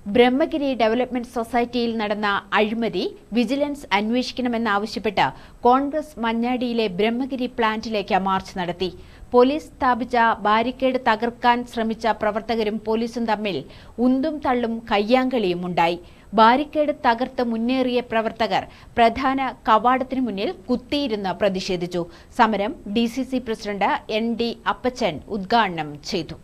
Brahmagiri development സൊസൈറ്റിയിൽ നടന്ന അഴിമതി വിജിലൻസ് അന്വേഷിക്കണമെന്നാവശ്യപ്പെട്ട് കോൺഗ്രസ് മഞ്ഞാടിയിലെ ബ്രഹ്മഗിരി പ്ലാന്റിലേക്ക് മാർച്ച് നടത്തി പോലീസ് സ്ഥാപിച്ച ബാരിക്കേഡ് തകർക്കാൻ ശ്രമിച്ച പ്രവർത്തകരും പോലീസും തമ്മിൽ ഉന്തും തള്ളും കയ്യാങ്കളിയും ഉണ്ടായി ബാരിക്കേഡ് തകർത്ത് മുന്നേറിയ പ്രവർത്തകർ പ്രധാന കവാടത്തിനു മുന്നിൽ കുത്തിയിരുന്ന് പ്രതിഷേധിച്ചു സമരം D president N D Appachan ഉദ്ഘാടനം ചെയ്തു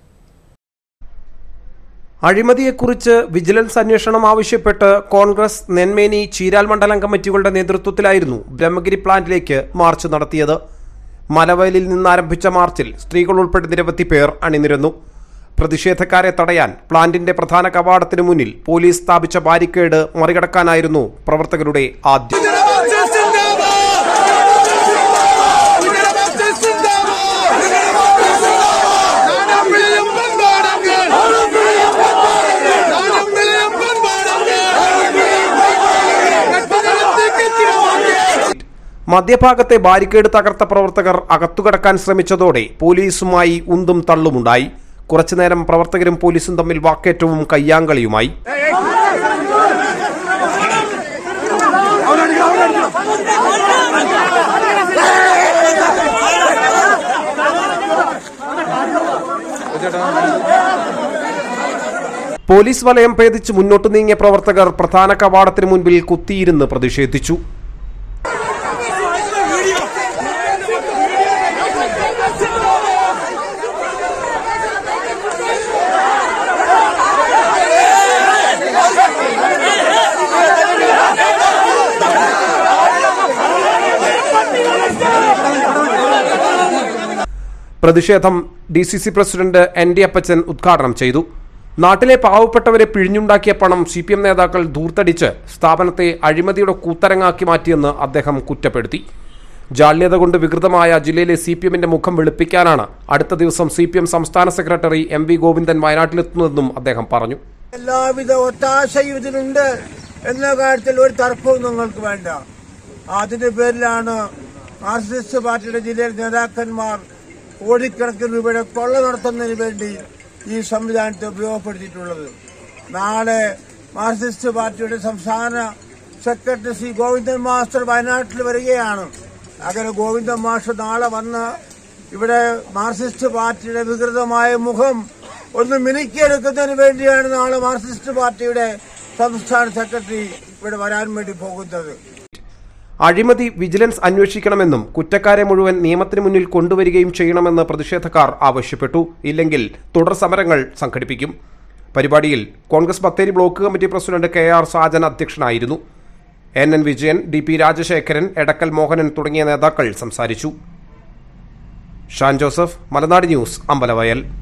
അഴിമതിയെക്കുറിച്ച് വിജിലൻസ് അന്വേഷണം ആവശ്യപ്പെട്ട് കോൺഗ്രസ് നെന്മേനി ചീരാൽ മണ്ഡലം കമ്മിറ്റികളുടെ നേതൃത്വത്തിലായിരുന്നു ബ്രഹ്മഗിരി പ്ലാന്റിലേക്ക് മാർച്ച് നടത്തിയത് മലവയലിൽ നിന്നാരംഭിച്ച മാർച്ചിൽ സ്ത്രീകൾ ഉൾപ്പെടെ നിരവധി പേർ അണിനിരന്നു പ്രതിഷേധക്കാരെ തടയാൻ പ്ലാന്റിന്റെ പ്രധാന കവാടത്തിനു മുന്നിൽ പോലീസ് സ്ഥാപിച്ച ബാരിക്കേഡ് മറികടക്കാനായിരുന്നു പ്രവർത്തകരുടെ ആദ്യം മധ്യഭാഗത്തെ ബാരിക്കേഡ് തകർത്ത പ്രവർത്തകർ അകത്തുകടക്കാൻ ശ്രമിച്ചതോടെ പോലീസുമായി ഉന്തും തള്ളുമുണ്ടായി കുറച്ചുനേരം പ്രവർത്തകരും പോലീസും തമ്മിൽ വാക്കേറ്റവും കയ്യാങ്കളിയുമായി പോലീസ് വലയം ഭേദിച്ച് മുന്നോട്ട് നീങ്ങിയ പ്രവർത്തകർ പ്രധാന കവാടത്തിന് മുൻപിൽ കുത്തിയിരുന്ന് പ്രതിഷേധിച്ചു പ്രതിഷേധം D C C president N D Appachan ഉദ്ഘാടനം ചെയ്തു നാട്ടിലെ പാവപ്പെട്ടവരെ പിഴിഞ്ഞുണ്ടാക്കിയ പണം സി പി എം നേതാക്കൾ ധൂർത്തടിച്ച് സ്ഥാപനത്തെ അഴിമതിയുടെ കൂത്തരങ്ങാക്കി മാറ്റിയെന്ന് അദ്ദേഹം കുറ്റപ്പെടുത്തി ജാള്യത കൊണ്ട് വികൃതമായ ജില്ലയിലെ സി പി എമ്മിന്റെ മുഖം വെളുപ്പിക്കാനാണ് അടുത്ത ദിവസം സി പി എം സംസ്ഥാന സെക്രട്ടറി എം വി ഗോവിന്ദൻ വയനാട്ടിലെത്തുന്നതെന്നും അദ്ദേഹം പറഞ്ഞു എല്ലാവിധ ഒത്താശയും ഇതിനുണ്ട് എന്ന കാര്യത്തിൽ ഒരു തർക്കവും നിങ്ങൾക്ക് വേണ്ട അതിന്റെ പേരിലാണ് മാർക്സിസ്റ്റ് പാർട്ടിയുടെ ജില്ലയിലെ നേതാക്കന്മാർ കോടിക്കണക്കിന് രൂപയുടെ കൊള്ള നടത്തുന്നതിന് വേണ്ടി ഈ സംവിധാനത്തെ ഉപയോഗപ്പെടുത്തിയിട്ടുള്ളത് നാളെ മാർക്സിസ്റ്റ് പാർട്ടിയുടെ സംസ്ഥാന സെക്രട്ടറി ശ്രീ ഗോവിന്ദൻ മാസ്റ്റർ വയനാട്ടിൽ വരികയാണ് അങ്ങനെ ഗോവിന്ദൻ മാസ്റ്റർ നാളെ വന്ന് ഇവിടെ മാർക്സിസ്റ്റ് പാർട്ടിയുടെ വികൃതമായ മുഖം ഒന്ന് മിനുക്കിയെടുക്കുന്നതിന് വേണ്ടിയാണ് നാളെ മാർക്സിസ്റ്റ് പാർട്ടിയുടെ സംസ്ഥാന സെക്രട്ടറി ഇവിടെ വരാൻ വേണ്ടി പോകുന്നത് അഴിമതി വിജിലൻസ് അന്വേഷിക്കണമെന്നും കുറ്റക്കാരെ മുഴുവൻ നിയമത്തിന് മുന്നിൽ കൊണ്ടുവരികയും ചെയ്യണമെന്ന് പ്രതിഷേധക്കാർ ആവശ്യപ്പെട്ടു ഇല്ലെങ്കിൽ തുടർ സമരങ്ങൾ സംഘടിപ്പിക്കും പരിപാടിയിൽ Congress Bathery block committee president K R Sajan അധ്യക്ഷനായിരുന്നു N N Vijayan D P Rajasekharan Edakkal Mohanan തുടങ്ങിയ നേതാക്കൾ സംസാരിച്ചു ഷാൻ ജോസഫ് മലനാട് ന്യൂസ് അമ്പലവയൽ